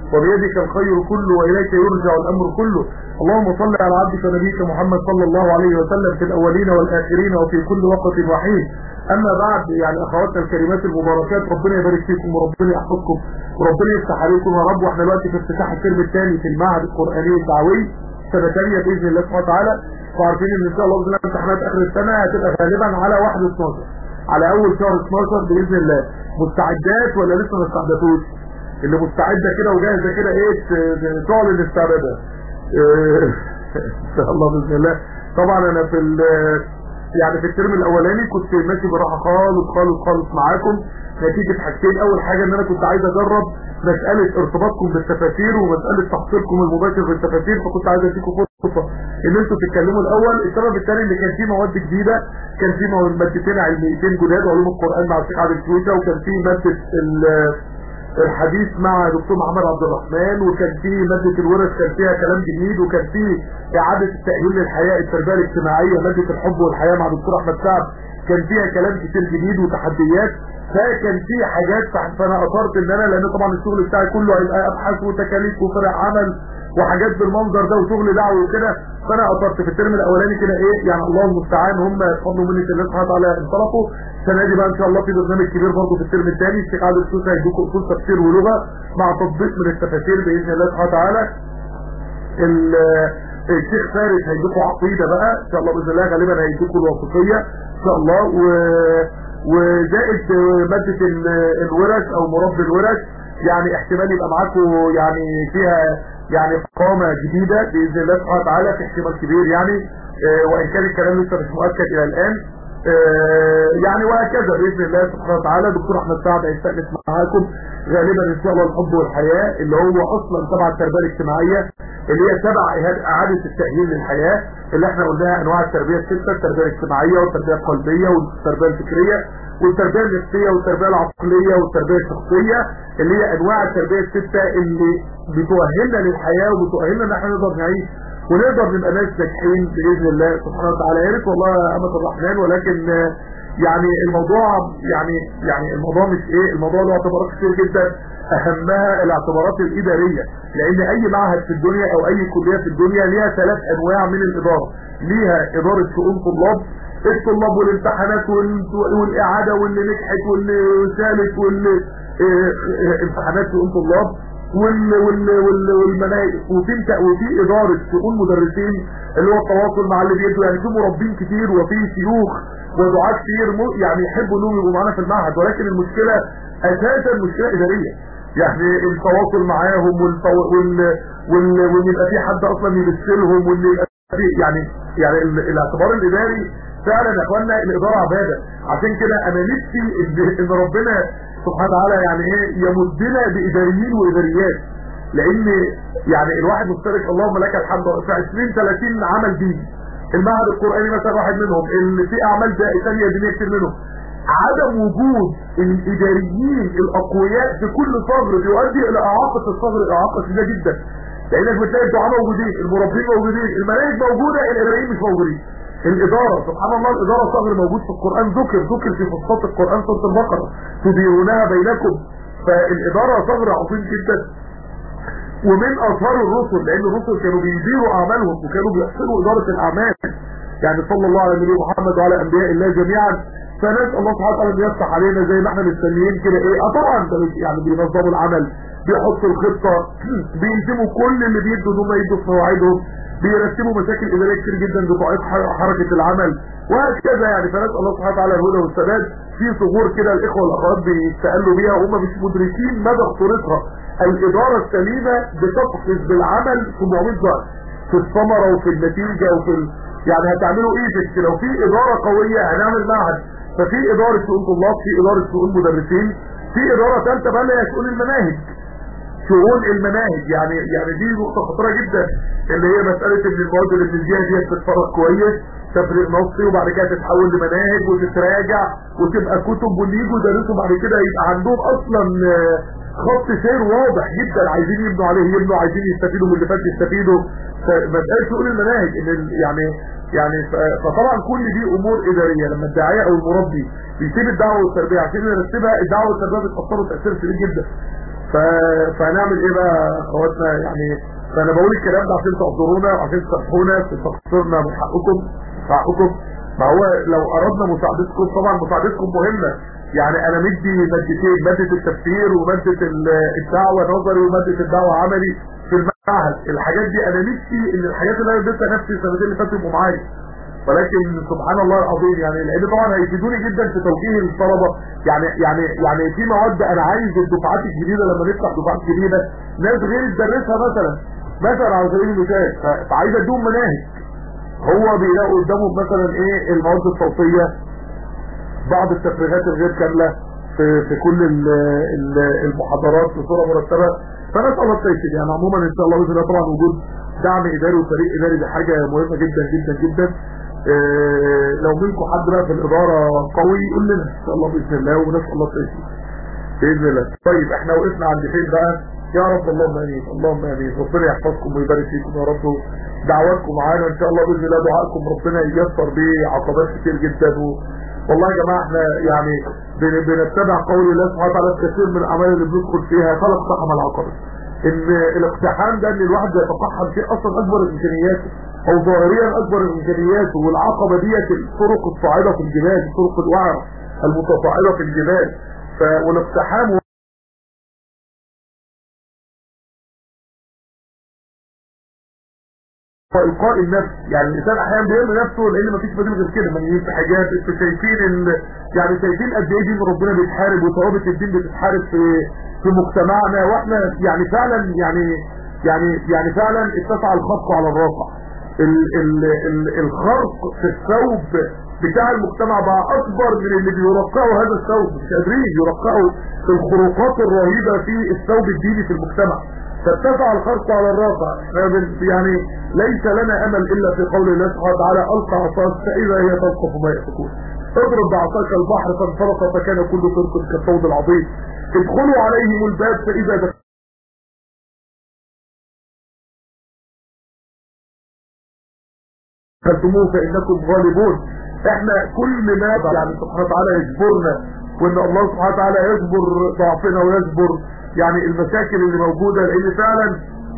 وبيدك الخير كله وإليك يرجع الأمر كله اللهم صل على عبدك نبيك محمد صلى الله عليه وسلم في الأولين والآخرين وفي كل وقت وحين أما بعد يعني أخواتنا الكريمات المباركات ربنا يبارك فيكم وربنا يحفظكم وربنا يفتح عليكم يا رب واحنا دلوقتي في افتتاح الترم الثاني في المعهد القرآني الدعوي سنة ثانية بإذن الله سبحانه وتعالى وعارفين ان ان شاء الله بإذن الله امتحانات اخر السنة هتبقى غالبا على 1 12 على اول شهر 12 بإذن الله مستعدات ولا لسه ما استعدتوش اللي مستعدة كده وجاهزة كده ايه تعلن استعدادها ان شاء الله بإذن الله طبعا انا في يعني في الترم الاولاني كنت ماشي براحة خالص خالص خالص معاكم نتيجة حاجتين اول حاجة ان انا كنت عايز اجرب مسألة ارتباطكم بالتفاسير ومسألة تحصيلكم المباشر بالتفاسير فكنت عايز اديكم فرصة ان انتوا تتكلموا الاول السبب الثاني اللي كان فيه مواد جديدة كان فيه مادتين علميتين جداد علوم القرآن مع الشيخ عبد الكويتة وكان فيه مادة الحديث مع دكتور محمد عبد الرحمن وكان فيه مادة الورش كان فيها كلام جديد وكان فيه اعادة التأهيل للحياة التربية الاجتماعية مادة الحب والحياة مع دكتور احمد سعد كان فيها كلام كتير جديد وتحديات فكان في حاجات فانا اثرت ان انا لان طبعا الشغل بتاعي كله هيبقى ابحاث وتكاليف وفرع عمل وحاجات بالمنظر ده وشغل دعوي وكده فانا اثرت في الترم الاولاني كده ايه يعني الله المستعان هم فضلوا مني الله سبحانه وتعالى انطلقوا السنه دي بقى ان شاء الله في برنامج كبير برضه في الترم الثاني الشيخ عادل السوسي هيدوكم اصول تفسير ولغه مع تطبيق من التفاسير باذن الله سبحانه وتعالى الشيخ فارس هيدوكم عقيده بقى ان شاء الله باذن الله غالبا هيدوكم الوثيقيه ان شاء الله و وزائد مادة الورش او مربي الورش يعني احتمال يبقى معاكم يعني فيها يعني قامة جديدة بإذن الله سبحانه وتعالى في احتمال كبير يعني اه وإن كان الكلام لسه مش مؤكد إلى الآن اه يعني وهكذا بإذن الله سبحانه وتعالى دكتور أحمد سعد هيستأنس معاكم غالبا إن شاء الله الحب والحياة اللي هو أصلا تبع التربية الاجتماعية اللي هي تبع إعادة التأهيل للحياة اللي احنا قلناها أنواع التربية الستة التربية الاجتماعية والتربية القلبية والتربية الفكرية والتربية النفسية والتربية العقلية والتربية الشخصية اللي هي انواع التربية الستة اللي بتؤهلنا للحياة وبتؤهلنا ان احنا نقدر نعيش ونقدر نبقى ناس ناجحين باذن الله سبحانه وتعالى يا ريت والله يا امة الرحمن ولكن يعني الموضوع يعني يعني الموضوع مش ايه الموضوع له اعتبارات كتير جدا اهمها الاعتبارات الادارية لان اي معهد في الدنيا او اي كلية في الدنيا ليها ثلاث انواع من الادارة ليها ادارة شؤون طلاب الطلاب والامتحانات والاعادة واللي نجحت واللي سالت واللي امتحانات شؤون طلاب وال وال وال والمناهج وفي وفي اداره شؤون مدرسين اللي هو التواصل مع اللي بيدوا يعني في مربين كتير وفي شيوخ ودعاة كتير يعني يحبوا انهم يبقوا معانا في المعهد ولكن المشكله اساسا مشكله اداريه يعني التواصل معاهم والتو... وال وال وان يبقى في حد اصلا يبثلهم وان يبقى في يعني يعني الاعتبار الاداري فعلا يا اخوانا الاداره عباده عشان كده انا نفسي ان ربنا سبحانه وتعالى يعني ايه يمدنا باداريين واداريات لان يعني الواحد مشترك اللهم لك الحمد في 20 30 عمل ديني المعهد القراني مثلا واحد منهم اللي في اعمال ثانيه دينيه كتير منهم عدم وجود الاداريين الاقوياء في كل صغر بيؤدي الى اعاقه الصغر اعاقه شديده جدا لانك بتلاقي الدعاء موجودين المربين موجودين المناهج موجوده الاداريين مش موجودين الإدارة سبحان الله الإدارة صغر موجود في القرآن ذكر ذكر في فصلات القرآن سورة البقرة تديرونها بينكم فالإدارة صغر عظيم جدا ومن أثار الرسل لأن الرسل كانوا بيديروا أعمالهم وكانوا بيحسنوا إدارة الأعمال يعني صلى الله على النبي محمد وعلى أنبياء الله جميعا فنسأل الله سبحانه وتعالى أن يفتح علينا زي ما احنا مستنيين كده إيه أه طبعا يعني بينظموا العمل بيحطوا الخطة بيلزموا كل اللي بيدوا ان هم يدوا في مواعيدهم بيرتبوا مشاكل اداريه كتير جدا بتعيق حركه العمل وهكذا يعني فنسال الله سبحانه وتعالى الهدى والسداد في ثغور كده الاخوه والاخوات بيستقلوا بيها وهم مش مدركين مدى خطورتها الاداره السليمه بتقفز بالعمل 700 ضعف في الثمره وفي النتيجه وفي ال... يعني هتعملوا ايه في لو في اداره قويه هنعمل معهد ففي اداره شؤون طلاب في اداره شؤون مدرسين في اداره ثالثه بقى هي شؤون المناهج شؤون المناهج يعني يعني دي نقطة خطيرة جدا اللي هي مسألة ان المواد اللي بتديها دي بتتفرج كويس تفريق نصي وبعد كده تتحول لمناهج وتتراجع وتبقى كتب واللي يجوا يدرسوا بعد كده يبقى عندهم اصلا خط سير واضح جدا عايزين يبنوا عليه يبنوا عايزين يستفيدوا من اللي فات يستفيدوا فمسألة شؤون المناهج ان يعني يعني فطبعا كل دي امور اداريه لما الداعيه او المربي بيسيب الدعوه والتربيه عشان يرتبها الدعوه والتربيه بتاثروا تاثير شديد جدا ف... فهنعمل ايه بقى يا اخواتنا يعني فانا بقول الكلام ده عشان تقدرونا وعشان تسامحونا في تقصيرنا من حقكم حقكم ما هو لو اردنا مساعدتكم طبعا مساعدتكم مهمه يعني انا مدي مادتين ماده التفسير وماده الدعوه نظري وماده الدعوه عملي في المعهد الحاجات دي انا نفسي ان الحاجات اللي انا اديتها نفسي السنتين اللي فاتوا يبقوا معايا ولكن سبحان الله العظيم يعني لان طبعا هيفيدوني جدا في توجيه الطلبه يعني يعني يعني في مواد انا عايز الدفعات الجديده لما نفتح دفعات جديده ناس غير تدرسها مثلا مثلا على سبيل المثال فعايز اديهم مناهج هو بيلاقوا قدامهم مثلا ايه المواد الصوتيه بعض التفريغات الغير كامله في في كل المحاضرات بصوره مرتبه فنسال الله التيسير يعني عموما ان شاء الله باذن الله طبعا وجود دعم اداري وفريق اداري دي حاجه مهمه جدا جدا جدا إيه لو منكم حد بقى في الاداره قوي يقول لنا ان شاء الله باذن الله ونسال الله التيسير باذن الله طيب احنا وقفنا عند فين بقى يا رب اللهم امين اللهم امين ربنا يحفظكم ويبارك فيكم يا رب دعواتكم معانا ان شاء الله باذن الله دعائكم ربنا ييسر بيه عقبات كتير جدا و... والله يا جماعه احنا يعني بنتبع قول الله سبحانه وتعالى في كثير من الاعمال اللي بندخل فيها فلا اقتحم العقبه ان الاقتحام ده ان الواحد يتقحم فيه اصلا اكبر امكانياته او ظاهريا اكبر امكانياته والعقبه ديت الطرق الصاعده في الجبال الطرق الوعره المتصاعده في الجبال ف... والاقتحام إلقاء النفس يعني الإنسان أحيانا بيرمي نفسه لأن مفيش بديل غير كده من في حاجات انتوا شايفين ال... يعني شايفين قد إيه دين ربنا بيتحارب وثوابت الدين بتتحارب في في مجتمعنا وإحنا يعني فعلا يعني يعني يعني فعلا اتسع الخرق على الراقع ال... ال... ال... الخرق في الثوب بتاع المجتمع بقى أكبر من اللي بيرقعوا هذا الثوب مش قادرين يرقعوا الخروقات الرهيبة في الثوب الديني في المجتمع فاتسع الخرق على الراقع يعني ليس لنا امل الا في قول الله سبحانه وتعالى القى عصاك فاذا هي تلقف ما يفكون اضرب بعصاك البحر فانفرق فكان كل فرق كالصوت العظيم ادخلوا عليهم الباب فاذا دخلوا دخلتموه فانكم غالبون احنا كل ما يعني سبحانه وتعالى يجبرنا وان الله سبحانه وتعالى يجبر ضعفنا ويجبر يعني المشاكل اللي موجودة لان فعلا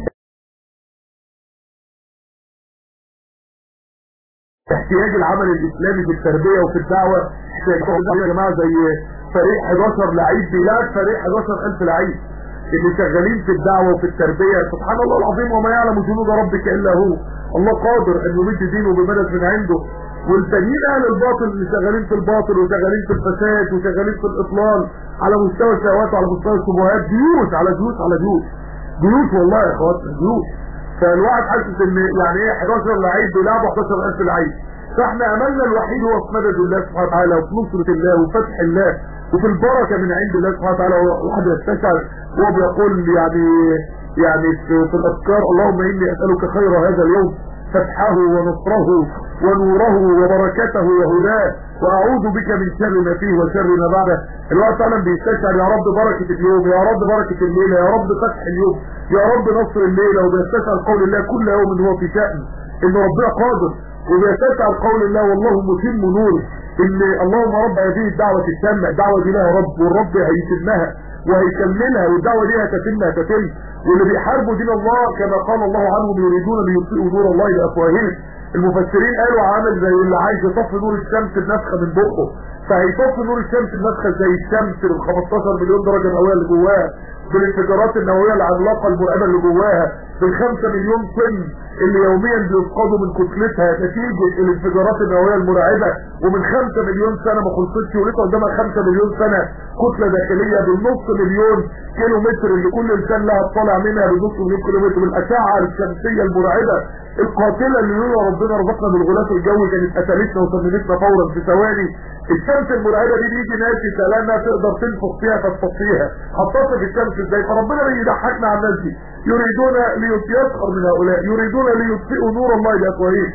احتياج العمل الاسلامي في التربية وفي الدعوة احتياج يا جماعة زي فريق 11 لعيب بيلعب فريق 11000 لعيب اللي شغالين في الدعوة وفي التربية سبحان الله العظيم وما يعلم جنود ربك الا هو الله قادر ان يمد دينه بمدد من عنده والتانيين اهل الباطل اللي شغالين في الباطل وشغالين في الفساد وشغالين في الاطلال على مستوى الشهوات وعلى مستوى الشبهات جيوش على جيوش على جيوش جيوش والله يا اخواتنا جيوش فالواحد حاسس ان يعني ايه 11 لعيب بيلعبوا 11000 لعيب فاحنا املنا الوحيد هو في مدد الله سبحانه وتعالى وفي نصرة الله وفتح الله وفي البركة من عند الله سبحانه وتعالى واحد يستشعر وهو بيقول يعني يعني في, في الاذكار اللهم اني اسألك خير هذا اليوم فتحه ونصره ونوره وبركته وهداه واعوذ بك من شر ما فيه وشر ما بعده الوقت فعلا بيستشعر يا رب بركة اليوم يا رب بركة الليلة يا رب فتح اليوم يا رب نصر الليلة وبيستشعر قول الله كل يوم هو في شأن ان ربنا قادر وبيستشعر قول الله والله متم نوره ان اللهم رب هذه الدعوة التامة الدعوة دي لها رب والرب هيتمها وهيكملها والدعوة دي هتتم هتتم واللي بيحاربوا دين الله كما قال الله عنهم يريدون ليطفئوا نور الله بافواههم المفسرين قالوا عامل زي اللي عايز يطفي نور الشمس بنفخه من بقه فهيطفي نور الشمس بنفخه زي الشمس ال 15 مليون درجه مئويه اللي جواها بالانفجارات النوويه العملاقه المرعبه اللي جواها بالخمسة مليون طن اللي يوميا بيفقدوا من كتلتها نتيجة الانفجارات النووية المرعبة ومن خمسة مليون سنة ما خلصتش ولسه قدامها خمسة مليون سنة كتلة داخلية بالنص مليون كيلو متر اللي كل انسان لها طالع منها بالنص مليون كيلو متر بالاشعة الشمسية المرعبة القاتلة اللي لولا ربنا رزقنا بالغلاف الجوي كانت قتلتنا وسممتنا فورا في ثواني الشمس المرعبة دي بيجي ناس سلامة تقدر تنفخ فيها فتطفيها هتصف الشمس ازاي فربنا بيضحكنا على الناس دي يريدون ليسخر من هؤلاء يريدون ليطفئوا نور الله بأفواههم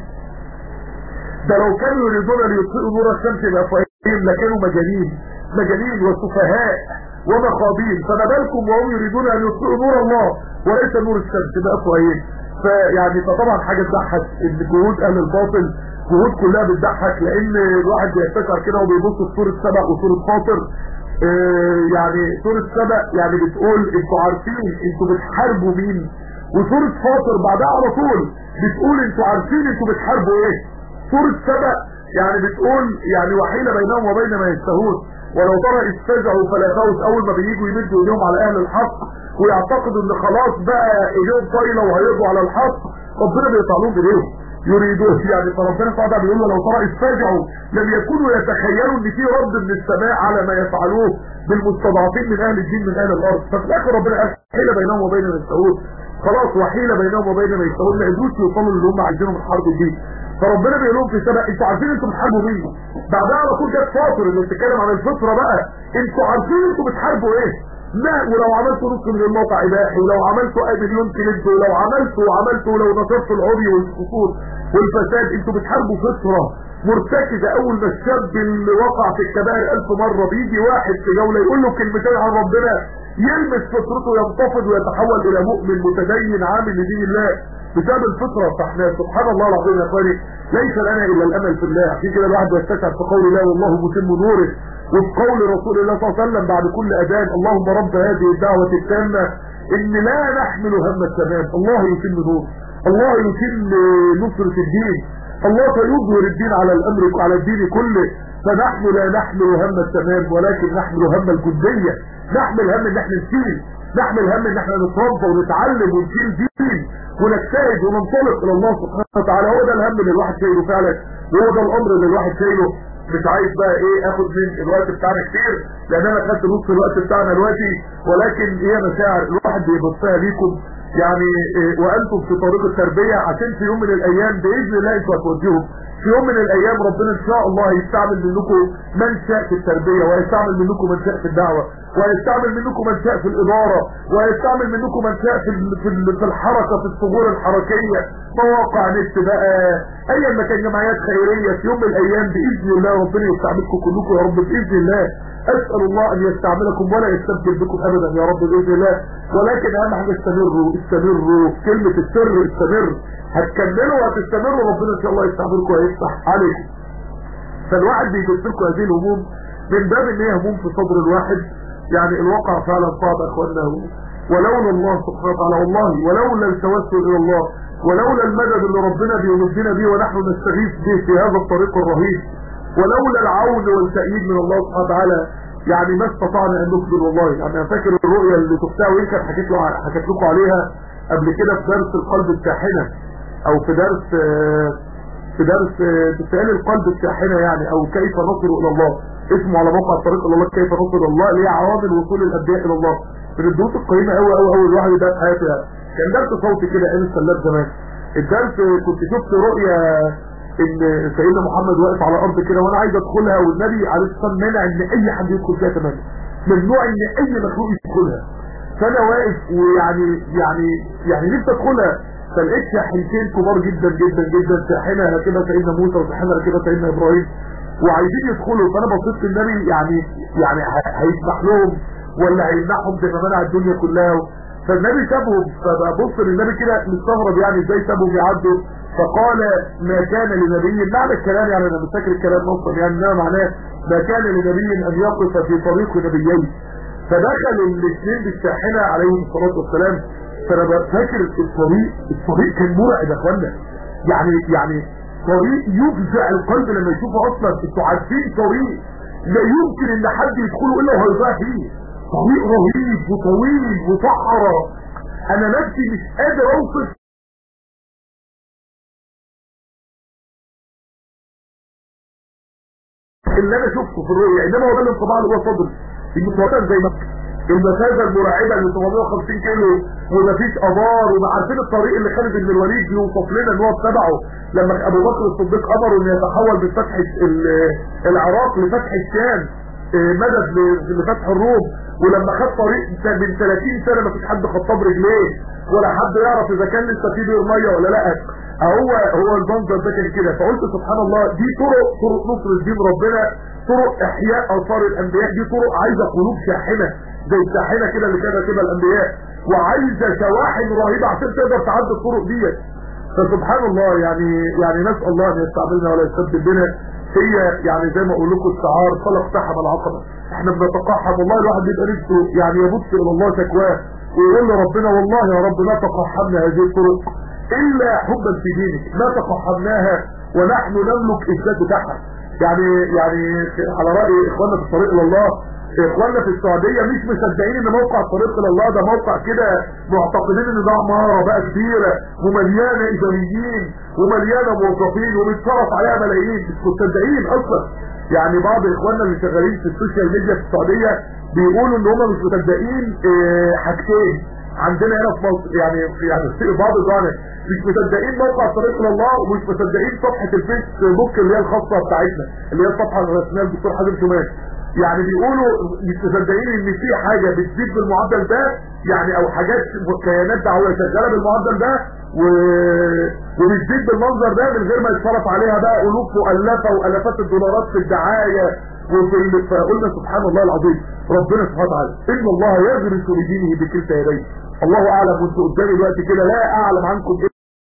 ده لو كانوا يريدون ليطفئوا نور الشمس بأفواههم لكانوا مجانين مجانين وسفهاء ومخابين فما بالكم وهم يريدون ان يطفئوا نور الله وليس نور الشمس بأفواههم فيعني فطبعا حاجه تضحك ان جهود اهل الباطل جهود كلها بتضحك لان الواحد بيفتكر كده وبيبص في سوره سبأ وسوره فاطر آه يعني سوره سبأ يعني بتقول انتوا عارفين انتوا بتحاربوا مين وسوره فاطر بعدها على طول بتقول انتوا عارفين انتوا بتحاربوا ايه سوره سبأ يعني بتقول يعني وحيل بينهم وبين ما يشتهون ولو ترى اذ فزعوا فلا خوف اول ما بييجوا يمدوا ايديهم على اهل الحق ويعتقدوا ان خلاص بقى ايديهم طايله وهيقضوا على الحق ربنا بيقطع لهم ايديهم يريدون يعني فربنا تعالى بيقول له لو ترى اذ فزعوا لم يكونوا يتخيلوا ان في رد من السماء على ما يفعلوه بالمستضعفين من اهل الدين من اهل الارض ففي الاخر ربنا قال حيل بينهم وبين ما يشتهون خلاص وحيل بينهم وبين ما يشتهون ما قدروش يوصلوا اللي هم عايزينه من حرب الدين فربنا بيقول لهم في سبق انتوا عارفين انتوا بتحاربوا مين بعدها على طول جت فاطر اللي بتتكلم عن الفطره بقى انتوا عارفين انتوا بتحاربوا ايه لا ولو عملتوا نص من الموقع اباحي ولو عملتوا اي مليون كليب ولو عملتوا وعملتوا لو نشرتوا العري والقصور والفساد انتوا بتحاربوا فطره مرتكزه اول ما الشاب اللي وقع في الكبائر الف مره بيجي واحد في جوله يقول له كلمتين عن ربنا يلمس فطرته ينتفض ويتحول الى مؤمن متدين عامل لدين الله بسبب الفطره فاحنا سبحان الله العظيم يا اخواني ليس لنا الا الامل في الله عشان كده الواحد يستشعر في قول الله والله متم نوره وفي قول رسول الله صلى الله عليه وسلم بعد كل اذان اللهم رب هذه الدعوه التامه ان لا نحمل هم التمام الله يتم نوره الله يتم نصره الدين الله سيظهر الدين على الامر على الدين كله فنحن لا نحمل هم التمام ولكن نحمل هم الجنديه نحمل هم ان احنا نشيل نحمل هم ان احنا نتربى ونتعلم ونشيل دين ونجتهد وننطلق الى الله سبحانه وتعالى هو ده الهم اللي الواحد شايله فعلا وهو ده الامر اللي الواحد شايله مش عايز بقى ايه اخد من الوقت بتاعنا كتير لان انا خدت نص الوقت بتاعنا دلوقتي ولكن هي مشاعر الواحد بيبصها ليكم يعني إيه وانتم في طريق التربيه عشان في يوم من الايام باذن الله انتوا هتوديهم في يوم من الايام ربنا ان شاء الله هيستعمل منكم من شاء في التربيه وهيستعمل منكم من شاء في الدعوه وهيستعمل منكم من شاء في الاداره وهيستعمل منكم من شاء في في, في الحركه في الثغور الحركيه مواقع نت بقى ايا ما كان جمعيات خيريه في يوم من الايام باذن الله ربنا يستعملكم كلكم يا رب باذن الله اسال الله ان يستعملكم ولا يستبدل بكم ابدا يا رب باذن الله ولكن اهم حاجه استمروا استمروا كلمه السر استمر هتكملوا وهتستمروا ربنا ان شاء الله يستعملكم ويفتح عليكم فالواحد بيجد لكم هذه الهموم من باب ان هي هموم في صدر الواحد يعني الواقع فعلا صعب يا اخوانا ولولا الله سبحانه وتعالى والله ولولا التوسل الى الله ولولا المدد اللي ربنا بيمدنا به ونحن نستغيث به في هذا الطريق الرهيب ولولا العون والتأييد من الله سبحانه وتعالى يعني ما استطعنا ان نصبر والله يعني انا فاكر الرؤيا اللي شفتها ويمكن حكيت له حكيت لكم عليها قبل كده في درس القلب الشاحنه او في درس في درس بسؤال القلب الشاحنه يعني او كيف نصل الى الله اسمه على موقع الطريق الى الله كيف نصل الى الله اللي هي عوامل وصول الانبياء الى الله من الدروس القيمه قوي قوي قوي الواحد ده في حياته كان درس صوتي كده ايام السلاب زمان الدرس كنت شفت رؤيا ان سيدنا محمد واقف على الارض كده وانا عايز ادخلها والنبي عليه الصلاه والسلام منع ان اي حد يدخل فيها تماما ممنوع ان اي مخلوق يدخلها فانا واقف ويعني يعني يعني نفسي ادخلها فلقيت شاحنتين كبار جدا جدا جدا شاحنه راكبها سيدنا موسى وشاحنه راكبها سيدنا ابراهيم وعايزين يدخلوا فانا بصيت للنبي يعني يعني هيسمح لهم ولا هيمنعهم زي ما منع الدنيا كلها فالنبي سابهم فببص للنبي كده مستغرب يعني ازاي سابهم يعدوا فقال ما كان لنبي معنى الكلام يعني انا مش فاكر الكلام نصا يعني انما معناه ما كان لنبي ان يقف في طريق نبيين فدخل الاثنين بالشاحنه عليهم الصلاه والسلام فانا فاكر الطريق الطريق كان مرعب يا اخوانا يعني يعني طريق يفزع القلب لما يشوفه اصلا انتوا عارفين طريق لا يمكن ان حد يدخله الا وهيضيع فيه طريق رهيب وطويل وصحراء انا نفسي مش قادر اوصف اللي انا شفته في الرؤيا انما هو ده الانطباع اللي هو صدري المتوتر زي مكه المسافه المرعبه اللي 750 كيلو ومفيش ابار وما عارفين الطريق اللي خالد بن الوليد بيوصف لنا ان هو اتبعه لما ابو بكر الصديق امره انه يتحول من فتح العراق لفتح الشام مدد لفتح الروم ولما خد طريق من 30 سنه ما فيش حد خطاب رجليه ولا حد يعرف اذا كان لسه في بير ميه ولا لا هو هو المنظر ده كان كده فقلت سبحان الله دي طرق طرق نصر الدين ربنا طرق احياء اثار الانبياء دي طرق عايزه قلوب شاحنه زي الساحنه كده اللي كانت كده الانبياء وعايزه شواحن رهيبه عشان تقدر تعدي الطرق ديت فسبحان الله يعني يعني نسال الله ان يستعملنا ولا يستبدل بنا هي يعني زي ما اقول لكم الشعار طلق سحب العقبه احنا بنتقحم والله الواحد بيبقى نفسه يعني يبص الى الله شكواه ويقول لربنا والله يا رب ما تقحمنا هذه الطرق الا حبا في دينك ما تقحمناها ونحن نملك اثبات بتاعها يعني يعني على راي اخواننا في الطريق الى الله اخواننا في السعوديه مش مصدقين ان موقع الطريق الى الله ده موقع كده معتقدين ان ده عماره بقى كبيره ومليانه اداريين ومليانه موظفين وبيتصرف عليها ملايين مش مصدقين اصلا يعني بعض اخواننا اللي شغالين في السوشيال ميديا في السعوديه بيقولوا ان هم مش مصدقين اه حاجتين عندنا هنا في مصر يعني يعني في بعض الظاهر مش مصدقين موقع طريق الى الله ومش مصدقين صفحه الفيسبوك اللي هي الخاصه بتاعتنا اللي هي الصفحه الرسميه للدكتور حازم شمال يعني بيقولوا مش مصدقين ان في حاجه بتزيد بالمعدل ده يعني او حاجات كيانات دعويه شغاله بالمعدل ده و... وبتزيد بالمنظر ده من غير ما يتصرف عليها بقى الوف مؤلفه والافات الدولارات في الدعايه وفي ال... فقلنا سبحان الله العظيم ربنا سبحانه وتعالى ان الله يغرس لدينه بكلتا يديه الله اعلم وانتوا قدامي دلوقتي كده لا اعلم عنكم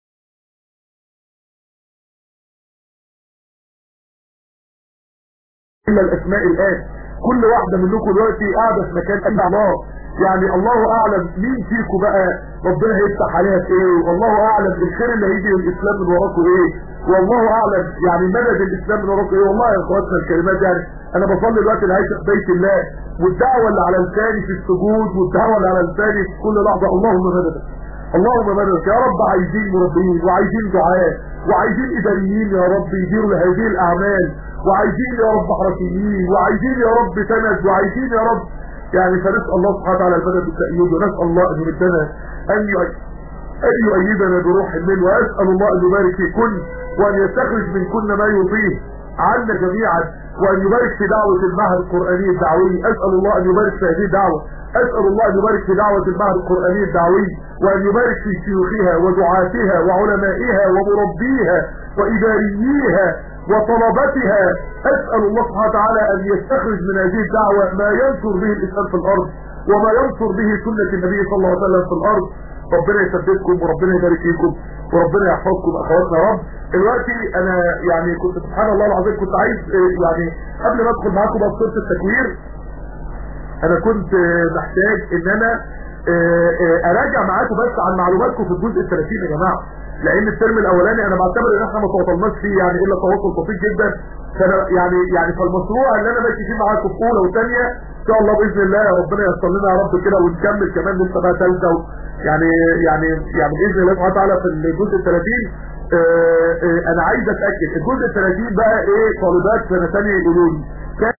الا الاسماء الان كل واحدة منكم دلوقتي قاعدة في مكان الا الله يعني الله اعلم مين فيكم بقى ربنا هيفتح عليها في ايه والله اعلم الخير اللي هيجي للاسلام من وراكم ايه والله اعلم يعني مدد الاسلام من وراكم ايه والله يا اخواتنا الكلمات يعني انا بصلي دلوقتي العيش في بيت الله والدعوة اللي على لساني في السجود والدعوة اللي على لساني في كل لحظة اللهم مددك اللهم مددك يا رب عايزين مربيين وعايزين دعاء وعايزين اداريين يا رب يديروا لهذه الاعمال وعايزين يا رب حركيين وعايزين يا رب سند وعايزين يا رب يعني فنسأل الله سبحانه وتعالى المدد والتأييد ونسأل الله أن يمدنا أن أن يؤيدنا بروح منه وأسأل الله أن يبارك في كل وأن يستخرج من كل ما يضيه عنا جميعا وأن يبارك في دعوة المعهد القرآني الدعوي أسأل الله أن يبارك في هذه الدعوة أسأل الله أن يبارك في دعوة المعهد القرآني الدعوي وأن يبارك في شيوخها ودعاتها وعلمائها ومربيها وإدارييها وطلبتها أسأل الله سبحانه وتعالى أن يستخرج من هذه الدعوة ما ينصر به الإسلام في الأرض وما ينصر به سنة النبي صلى الله عليه وسلم في الأرض ربنا يثبتكم وربنا يبارك فيكم وربنا يحفظكم أخواتنا رب دلوقتي أنا يعني كنت سبحان الله العظيم كنت عايز يعني قبل ما أدخل معاكم بقى صورة التكوير أنا كنت محتاج إن أنا أراجع معاكم بس عن معلوماتكم في الجزء الثلاثين يا جماعة لان الترم الاولاني انا بعتبر ان احنا ما توصلناش فيه يعني الا تواصل بسيط جدا فانا يعني يعني فالمشروع اللي انا ماشي فيه معاكم في اولى وثانيه ان شاء الله باذن الله ربنا ييسر لنا يا رب كده ونكمل كمان لسه بقى ثالثه يعني يعني يعني باذن الله سبحانه وتعالى في الجزء ال 30 انا عايز اتاكد الجزء ال 30 بقى ايه طالبات سنه ثانيه يقولوا لي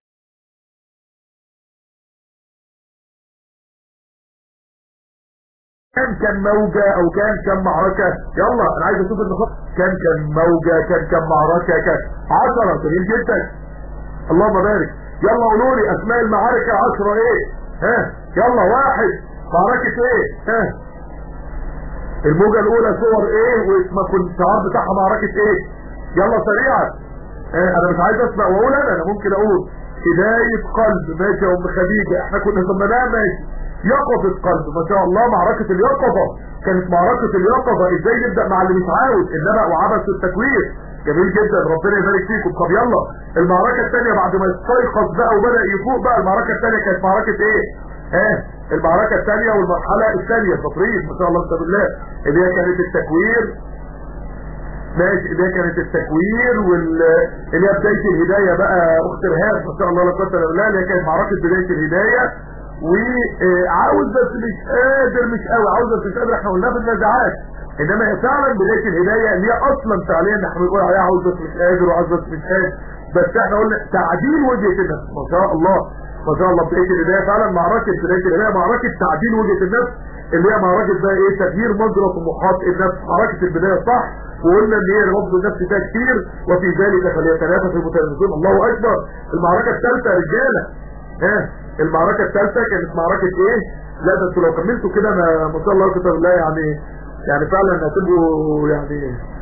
كان كان موجة او كان كان معركة يلا انا عايز اشوف النقاط كان كان موجة كان كان معركة كان عشرة جميل جدا اللهم بارك يلا قولوا لي اسماء المعارك عشرة ايه ها يلا واحد معركة ايه ها الموجة الاولى صور ايه واسمها كنت الشعار بتاعها معركة ايه يلا سريعا اه انا مش عايز اسمع واقول انا انا ممكن اقول هداية قلب ماشي يا ام خديجة احنا كنا سميناها ماشي يقظة قلب ما شاء الله معركة اليقظة كانت معركة اليقظة ازاي نبدأ مع اللي مش عاوز انما وعبث التكوير جميل جدا ربنا يبارك فيكم طب يلا المعركة الثانية بعد ما استيقظ بقى وبدأ يفوق بقى المعركة الثانية كانت معركة ايه ها المعركة الثانية والمرحلة الثانية تطريق ما شاء الله بسم الله اللي هي كانت التكوير ماشي اللي هي كانت التكوير وال اللي هي بداية الهداية بقى اخت رهاب ما شاء الله لا قوة الا بالله اللي هي كانت معركة بداية الهداية وعاوز بس مش قادر مش قوي عاوز بس مش قادر احنا قلناها في النزاعات انما هي فعلا بدايه الهدايه اللي هي اصلا فعليا احنا بنقول عليها عاوز بس مش قادر وعاوز بس مش قادر بس احنا قلنا تعديل وجهه النفس ما شاء الله ما شاء الله بدايه الهدايه فعلا معركه بدايه الهدايه معركه تعديل وجهه النفس اللي هي معركه بقى ايه تغيير مجرى طموحات النفس معركه البدايه صح وقلنا ان هي رفض النفس فيها كتير وفي ذلك فليتنافس المتنافسون الله اكبر المعركه الثالثه يا رجاله ها المعركة الثالثة كانت معركة ايه لا ده انتوا لو كملتوا كده ما ما شاء الله كتب الله يعني يعني فعلا هتبقوا يعني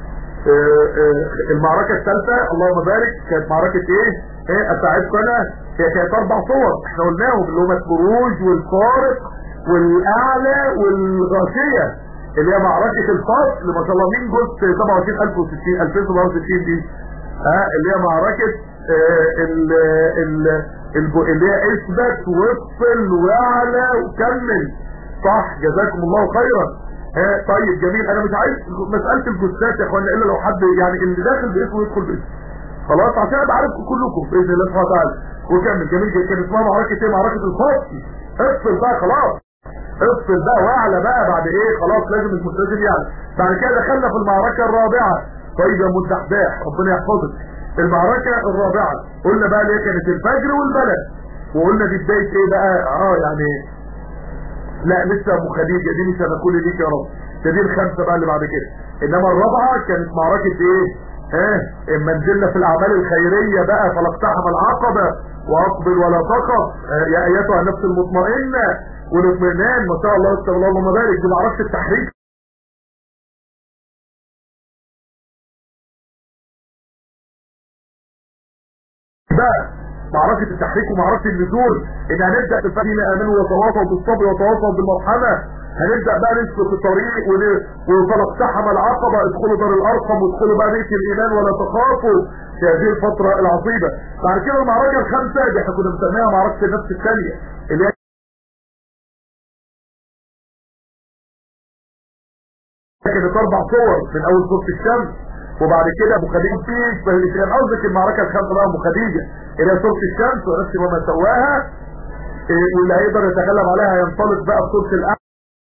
المعركة الثالثة اللهم بارك كانت معركة ايه ايه اتعبكنا هي كانت اربع صور احنا قلناهم اللي هم الخروج والفارق والاعلى والغاشية اللي هي معركة الفصل ما شاء الله مين جزء 27060 2067 دي ها اللي هي معركة اه ال ال اللي هي اثبت وافصل واعلى وكمل صح جزاكم الله خيرا ها طيب جميل انا مش عايز مسألة الجثات يا اخوانا الا لو حد يعني اللي داخل باسمه يدخل باسمه خلاص عشان ابقى عارفكم كلكم باذن الله سبحانه وتعالى وكمل جميل جدا كان اسمها معركة ايه معركة الفصل افصل بقى خلاص افصل بقى واعلى بقى بعد ايه خلاص لازم المستاذن يعني بعد كده دخلنا في المعركة الرابعة طيب يا مستحداح ربنا يحفظك المعركة الرابعة قلنا بقى اللي كانت الفجر والبلد وقلنا دي بداية ايه بقى اه يعني لا لسه ابو خديجة دي مش هنقول ليك يا رب ده دي الخمسة بقى اللي بعد كده انما الرابعة كانت معركة ايه اه اما نزلنا في الاعمال الخيرية بقى فلاقتحم العقبة واقبل ولا تخف اه يا ايتها النفس المطمئنة والاطمئنان ما شاء الله استغفر الله اللهم بارك دي معركة التحريك بقى معركة التحريك ومعركة النزول ان هنبدأ بالذين امنوا وتواصوا بالصبر وتواصوا بالمرحمة هنبدأ بقى نسلك الطريق وفلقتحم العقبة ادخلوا دار الارقم وادخلوا بقى بيت الايمان ولا تخافوا في هذه الفترة العصيبة بعد كده المعركة الخامسة دي احنا كنا بنسميها معركة النفس الثانية اللي هي كانت اربع صور من اول صورة الشمس وبعد كده ابو خديجه فيه كان قصدك المعركه الخامسه بقى ابو خديجه اللي هي سوره الشمس ونفس وما سواها إيه واللي هيقدر يتغلب عليها ينطلق بقى بسوره الاعلى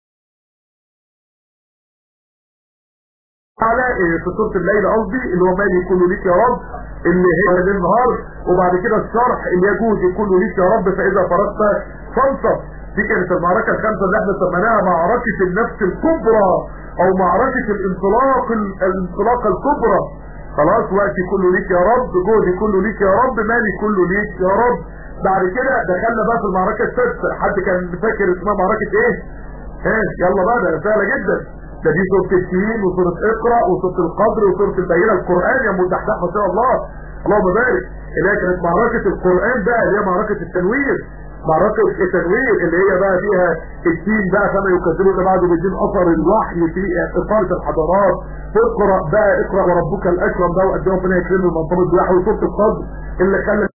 إيه في سوره الليل قصدي اللي هو مالي كله ليك يا رب اللي هي ليل نهار وبعد كده الشرح اللي يجوز كله ليك يا رب فاذا فرغت فانصف دي كانت المعركه الخامسه اللي احنا سميناها معركه النفس الكبرى او معركة الانطلاق الانطلاق الكبرى خلاص وقتي كله ليك يا رب جهدي كله ليك يا رب مالي كله ليك يا رب بعد كده دخلنا بقى في المعركة السادسة حد كان فاكر اسمها معركة ايه ايه يلا بقى ده سهلة جدا ده دي سورة التين وسورة اقرأ وسورة القدر وسورة البينة القرآن يا مدحدح ما شاء الله اللهم بارك اللي هي كانت معركة القرآن بقى اللي هي معركة التنوير معركة التنوير اللي هي بقى فيها الدين بقى كما يكذبوا اللي بعده بالدين اثر الوحي في اثارة الحضارات اقرا بقى اقرا وربك الاكرم بقى وقد ربنا يكرمه المنطبق بوحي وسوره القدر اللي خلى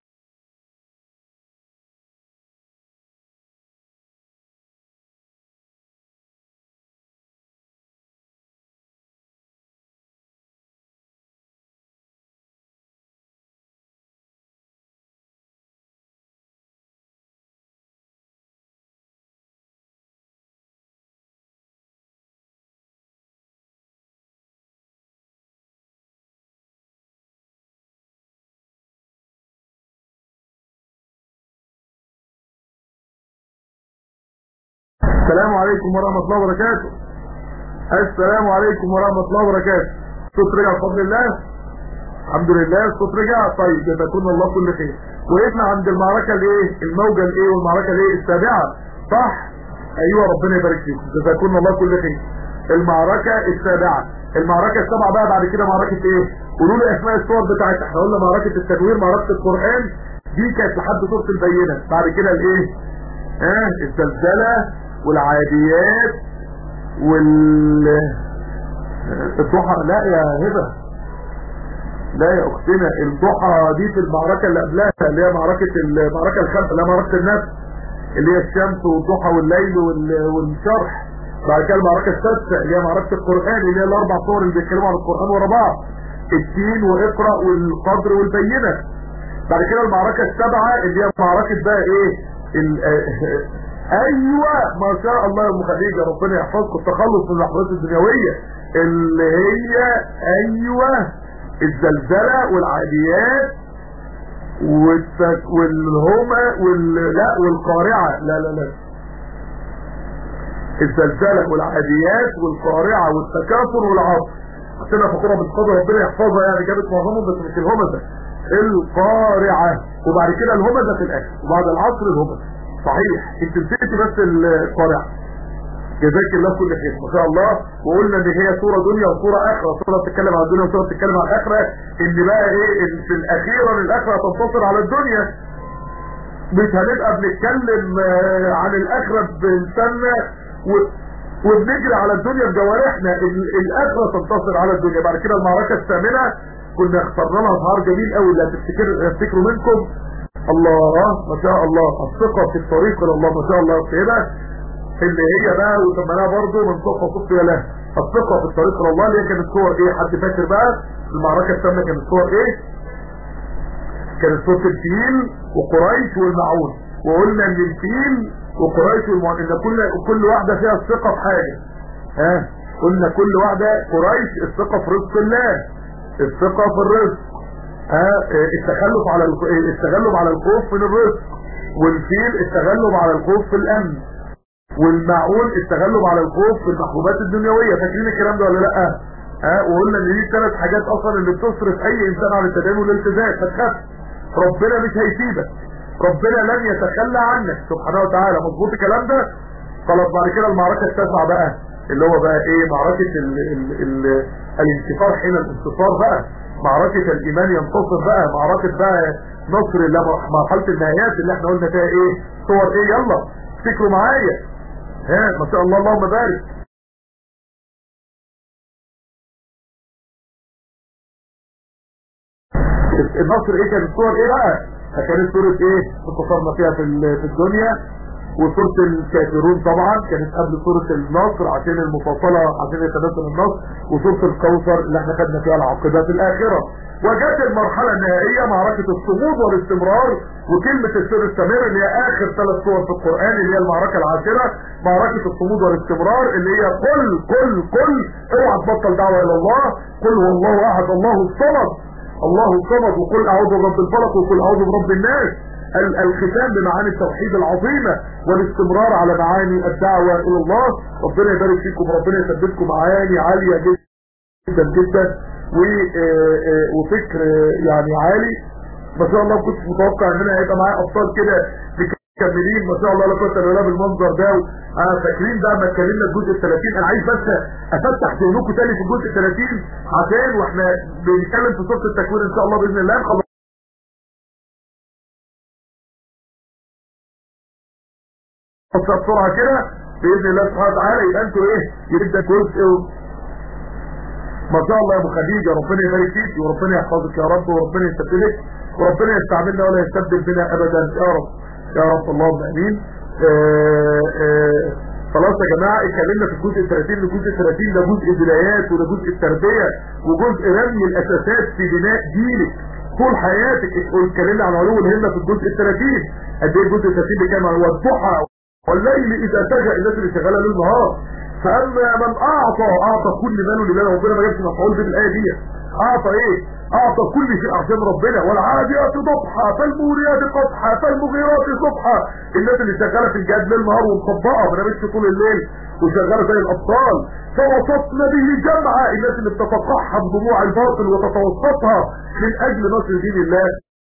السلام عليكم ورحمة الله وبركاته السلام عليكم ورحمة الله وبركاته صوت رجع بفضل الله الحمد لله الصوت رجع طيب يبقى يكون الله كل خير وقفنا عند المعركة الايه الموجة الايه والمعركة الايه السابعة صح ايوه ربنا يبارك فيكم جزاكم الله كل خير المعركة السابعة المعركة السابعة بقى بعد كده معركة ايه قولوا لي اسماء الصور بتاعتها احنا قلنا معركة التنوير معركة القرآن دي كانت لحد سورة البينة بعد كده الايه ها آه الزلزلة والعاديات وال الضحى لا يا هبة لا يا اختنا الضحى دي في المعركة اللي قبلها اللي هي معركة المعركة الخامسة اللي هي معركة النفس اللي هي الشمس والضحى والليل والشرح بعد كده المعركة السادسة اللي هي معركة القرآن اللي هي الاربع صور اللي بيتكلموا عن القرآن ورا بعض التين واقرأ والقدر والبينة بعد كده المعركة السابعة اللي هي معركة بقى ايه ايوه ما شاء الله يا ام خديجه ربنا يحفظكم التخلص من الاحداث الدنيويه اللي هي ايوه الزلزله والعاديات والتك... والهمة وال... لا والقارعة لا لا لا الزلزلة والعاديات والقارعة والتكاثر والعصر حسنا فقرة بالقدر ربنا يحفظها يعني جابت معظمهم بس مش الهمزة القارعة وبعد كده الهمزة في الاخر وبعد العصر الهمزة صحيح انت نسيتي بس القارعة جزاك الله كل خير ما شاء الله وقلنا ان هي صوره دنيا وصوره اخره صوره بتتكلم عن الدنيا وصوره بتتكلم عن الاخره ان بقى ايه إن في الاخيره الاخره تنتصر على الدنيا مش هنبقى بنتكلم آه، عن الاخره بنستنى و- وبنجري على الدنيا بجوارحنا ال- الاخره تنتصر على الدنيا بعد كده المعركه الثامنه كنا اخترنا لها ظهر جميل قوي اللي هتفتكر هتفتكروا منكم الله ما شاء الله الثقه في الطريق الى الله ما شاء الله كده اللي هي بقى وسميناها برضه من صفة صفة له الثقة في الطريق الى الله اللي هي كانت صور ايه حد فاكر بقى المعركة الثامنة كانت صور ايه كانت صورة الفيل وقريش والمعون وقلنا ان الفيل وقريش والمعون ان كل كل واحدة فيها الثقة في حاجة ها قلنا كل واحدة قريش الثقة في رزق الله الثقة في الرزق ها التغلب على الخ- التغلب على الخوف من الرزق والفيل التغلب على الخوف في الامن والمعون التغلب على الخوف في المحبوبات الدنيويه فاكرين الكلام ده ولا لا ها وقلنا ان دي ثلاث حاجات اصلا اللي بتصرف اي انسان عن التدين والالتزام فتخاف ربنا مش هيسيبك ربنا لن يتخلى عنك سبحانه وتعالى مظبوط الكلام ده خلاص بعد كده المعركه التاسعه بقى اللي هو بقى ايه معركه ال ال ال الانتصار حين الانتصار بقى معركه الايمان ينتصر بقى معركه بقى نصر الله مرحله النهايات اللي احنا قلنا فيها ايه صور ايه يلا افتكروا معايا ها ما شاء الله اللهم بارك النصر ايه كانت صور ايه بقى فكانت صورة ايه انتصرنا فيها في ال- في الدنيا وصورة الكافرون طبعا كانت قبل صورة النصر عشان المفاصلة عشان يتناسل النصر وصورة الكوثر اللي احنا خدنا فيها العاقبة في الآخرة وجت المرحلة النهائية معركة الصمود والاستمرار وكلمة السر السمير اللي هي آخر ثلاث صور في القرآن اللي هي المعركة العاشرة معركة الصمود والاستمرار اللي هي قل قل قل اوعى تبطل دعوة إلى الله قل هو الله أحد الله الصمد الله الصمد وقل اعوذ برب الفلق وقل اعوذ برب الناس ال- الختام بمعاني التوحيد العظيمة والاستمرار على معاني الدعوة الى الله ربنا يبارك فيكم وربنا يثبتكم معاني عالية جدا جدا و- آه، آه، وفكر آه، يعني عالي ما شاء الله كنت متوقع ان انا هيبقى معايا ابطال كده مكملين ما شاء الله لا قوه الا بالله بالمنظر ده آه فاكرين بقى ما اتكلمنا الجزء ال 30 انا عايز بس افتح ذهنكم تاني في الجزء ال 30 عشان واحنا بنتكلم في سوره التكوين ان شاء الله باذن الله نخلص بسرعه كده باذن الله سبحانه وتعالى يبقى انتوا ايه يبدا جزء ما شاء الله يا ابو خديجه ربنا يبارك فيك وربنا يحفظك يا رب وربنا يستبدلك وربنا يستعملنا ولا يستبدل بنا ابدا يا رب يا رب اللهم امين آه، آه، خلاص يا جماعه اتكلمنا في الجزء ال 30 الجزء ال 30 ده جزء البدايات وده جزء التربيه وجزء رمي الاساسات في بناء جيلك طول حياتك اتكلمنا عن علو الهمه في الجزء ال 30 قد ايه الجزء ال 30 بيتكلم عن والضحى والليل اذا سجى الناس اللي شغاله ليل نهار فاما من اعطى اعطى كل ماله لله ربنا ما جابش مفعول به بالايه دي اعطى ايه اعطى كل شيء عشان ربنا والعاديات ضبحا فالموريات قطحا فالمغيرات صبحا الناس اللي شغاله في الجهاد ليل نهار ومطبقه ما نامتش طول الليل وشغاله زي الابطال فوسطنا به جمعا الناس اللي بتتقحم دموع الباطل وتتوسطها من اجل نصر دين الله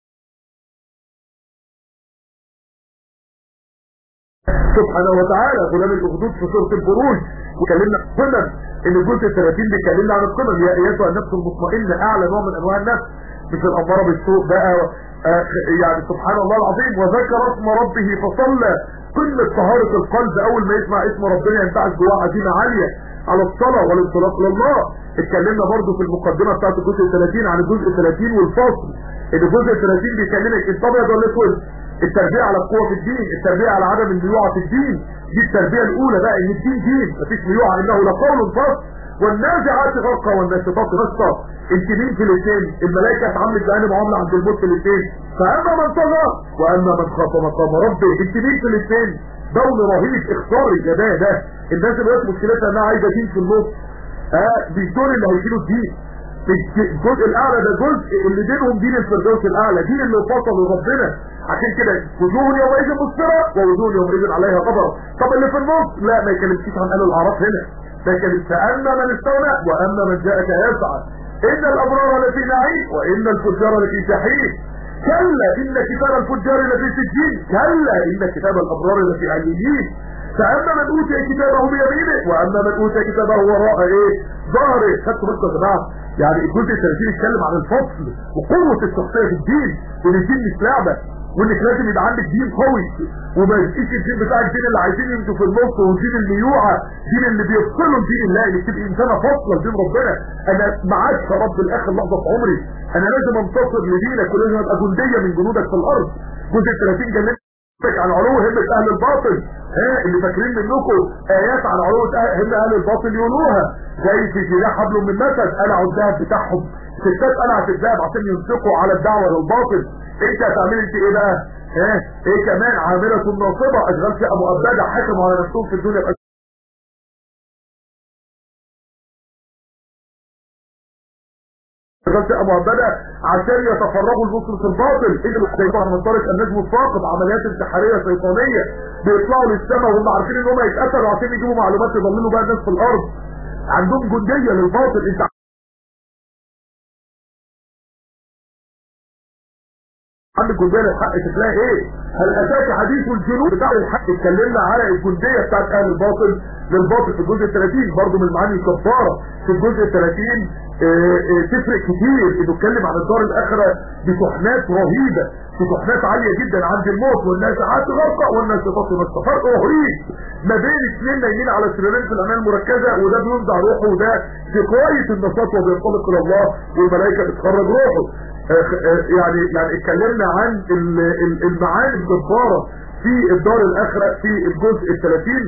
سبحانه وتعالى غلام الاخدود في سوره البروج وكلمنا عن القمم ان الجزء ال 30 بيكلمنا عن القمم يا ايتها النفس المطمئنه اعلى نوع من انواع النفس مش الاماره بالسوء بقى آه يعني سبحان الله العظيم وذكر اسم ربه فصلى قمه طهاره القلب اول ما يسمع اسم ربنا ينتعش جواه عزيمه عاليه على الصلاه والانطلاق لله اتكلمنا برضو في المقدمه بتاعت الجزء ال 30 عن الجزء ال 30 والفصل ان الجزء ال 30 بيكلمك انت ابيض ولا اسود التربية على القوة في الدين التربية على عدم الميوعة في الدين دي التربية الأولى بقى إن الدين دين مفيش ميوعة إنه لقول فصل والنازعات غرقا والناشطات نشطا انت مين في الاثنين الملائكة اتعاملت معانا معاملة عند الموت في الاثنين فأما من طغى وأما من خاف مقام ربه انت مين في الاثنين دول رهيب اخصاري يا ده ده الناس دلوقتي مشكلتها انها عايزة دين في النص اه مش دول اللي هيشيلوا الدين الجزء الاعلى ده جزء اللي دينهم دين الفردوس الاعلى دين اللي وصل لربنا عشان كده وجوه يومئذ مسفرة ووجوه يومئذ عليها غبرة طب اللي في النص لا ما يكلمش عن اهل الاعراف هنا ده يكلم فاما من استولى واما من جاءك يسعى ان الابرار لفي نعيم وان الفجار لفي جحيم كلا ان كتاب الفجار لفي سجين كلا ان كتاب الابرار لفي عليين فاما من اوتي كتابه بيمينه واما من اوتي كتابه وراء ايه ظهره خدتوا بالكم يا جماعه يعني الجزء الثلاثين يتكلم عن الفصل وقوه الشخصيه في الدين وان الدين مش لعبه وانك لازم يبقى عندك دين قوي وما يبقيش الدين بتاعك دين اللي عايزين يمشوا في النص والدين الميوعه دين اللي بيفصلوا دين الله انك تبقي انسانه فاصله دين ربنا انا معاك يا رب لاخر لحظه في عمري انا لازم انتصر لدينك ولازم ابقى جنديه من جنودك في الارض جزء 30 جنة عن علو همة اهل الباطل ها اللي فاكرين منكم ايات عن علو همة اهل الباطل يقولوها زي في جناح حبل من مسد قلعوا الذهب بتاعهم ستات قلعت الذهب عشان ينفقوا على الدعوة للباطل انت هتعمل انت ايه بقى ها ايه كمان عاملة ناصبة اشغال فئة مؤبدة حكموا على نفسهم في الدنيا فئة مؤبدة عشان يتفرغوا لنصرة الباطل ايه الشيطان من طريق النجم الثاقب عمليات انتحارية شيطانية بيطلعوا للسماء وهم عارفين ان هم يتقتلوا عشان يجيبوا معلومات يضللوا بقى الناس في الارض عندهم جندية للباطل انت عندك جندية للحق شكلها ايه هل اتاك حديث الجنود بتاع الحق اتكلمنا على الجندية بتاعت اهل الباطل للباطل في الجزء 30 برضه من المعاني الكفارة في الجزء 30 اه اه تفرق كتير انه اتكلم عن الدار الاخرة بتحنات رهيبة بتحنات عالية جدا عند الموت والناس هتغرق والناس تطفي بس فرق رهيب ما بين اثنين نايمين على سريرين في العنايه المركزة وده بينزع روحه وده في غاية النشاط وبينطلق الى الله والملائكة بتخرج روحه يعني يعني اتكلمنا عن المعاني الجبارة في الدار الاخرة في الجزء الثلاثين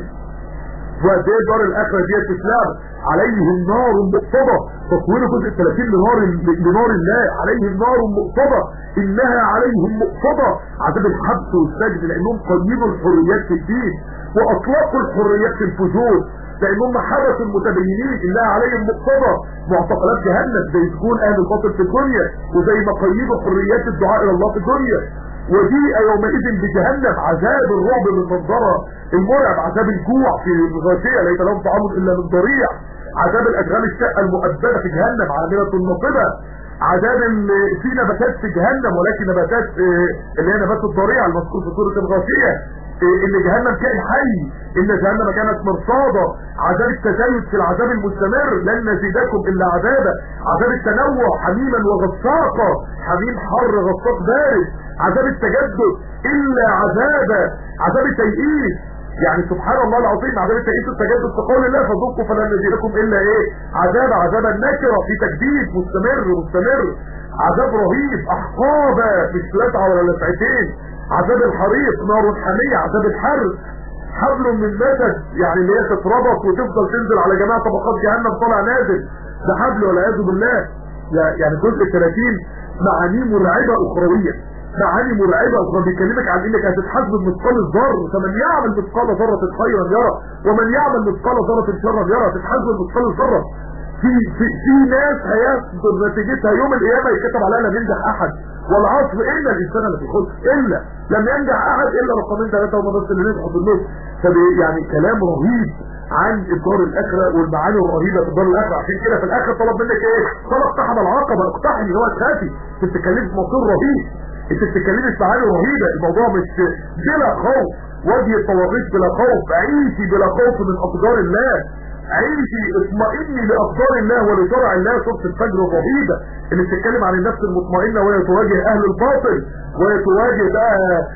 وقد ايه دار الاخرة دي تسلام عليهم نار مؤصدة تصوير جزء الثلاثين لنار لنار الله عليهم نار مؤصدة انها عليهم مؤصدة عذاب الحبس والسجن لانهم قيموا الحريات في الدين واطلقوا الحريات في الفجور لانهم حبسوا المتدينين انها عليهم مقتضى معتقلات جهنم زي سجون اهل الباطل في الدنيا وزي ما قيدوا حريات الدعاء الى الله في الدنيا وجيء يومئذ بجهنم عذاب الرعب من منظرها المرعب عذاب الجوع في الغاشية ليس لهم طعام الا من ضريع عذاب الاشغال الشقة المؤبدة في جهنم عاملة النصبة عذاب في نباتات في جهنم ولكن نباتات اللي هي نبات الضريع المذكور في سورة الغاشية ان جهنم كائن حي ان جهنم كانت مرصادة عذاب التزايد في العذاب المستمر لن نزيدكم الا عذابا عذاب التنوع حميما وغساقا حميم حر غساق بارد عذاب التجدد الا عذابا عذاب التيئيس يعني سبحان الله العظيم عذاب التيئيس والتجدد في قول الله فذوقوا فلن نزيدكم الا ايه عذاب عذاب النكرة في تجديد مستمر مستمر عذاب رهيب احقابا مش لسعة ولا لسعتين عذاب الحريق نار حمية عذاب الحرق حبل من مسد يعني اللي هي تتربط وتفضل تنزل على جميع طبقات جهنم طالع نازل ده حبل والعياذ بالله يعني جزء 30 معاني مرعبة اخروية معاني مرعبة اخرى بيكلمك عن انك هتتحاسب بمثقال الذر فمن يعمل مثقال ذرة خيرا يرى ومن يعمل مثقال ذرة شرا يرى تتحاسب بمثقال الذرة في في في ناس هيصدر نتيجتها يوم القيامة يتكتب عليها لم ينجح احد والعصر الا الانسان اللي في الخلق الا لم ينجح احد الا رقمين ثلاثة وما بس اللي نجحوا في النص يعني كلام رهيب عن الدار الاخرة والمعاني الرهيبة في الدار الاخرة عشان كده في الاخر طلب منك ايه طلب اقتحم العقبة اقتحمي هو تخافي انت بتتكلمي في موضوع رهيب انت بتتكلمي في معاني رهيبة الموضوع مش بلا خوف وجه الطواغيت بلا خوف عيشي بلا خوف من اقدار الله عيشي اطمئني لأقدار الله ولشرع الله سورة الفجر الرهيبة اللي بتتكلم عن النفس المطمئنة وهي تواجه أهل الباطل وهي تواجه بقى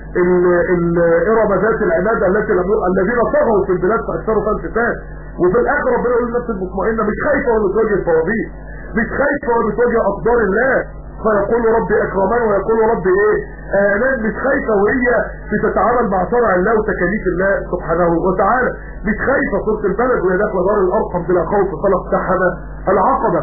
الإرم ذات العبادة التي لم الذين طغوا في البلاد فأكثروا فيها الفساد وفي الآخر ربنا يقول النفس المطمئنة مش خايفة ولا بتواجه الفوابيس مش خايفة ولا بتواجه أقدار الله فيقول ربي اكرمان ويقول ربي ايه امان مش خايفة وهي بتتعامل مع شرع الله وتكاليف الله سبحانه وتعالى مش خايفة صورة البلد وهي داخله دار الارقم بلا خوف فلق تحمى العقبة